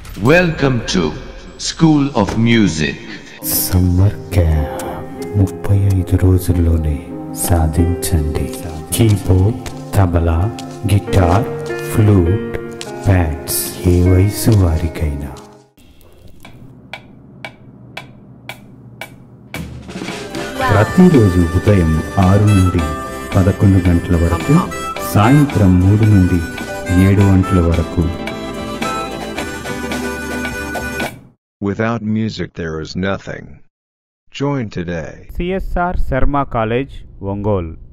Welcome to School of Music. Summer camp ముప్పై ఐదు రోజుల్లోనే సాధించండి keyboard tabla guitar flute pads ఏ వయసు వారికైనా ప్రతిరోజు ఉదయం ఆరు నుండి పదకొండు గంటల వరకు సాయంత్రం మూడు నుండి ఏడు గంటల వరకు Without music, there is nothing. Join today. CSR Sharma college Ongole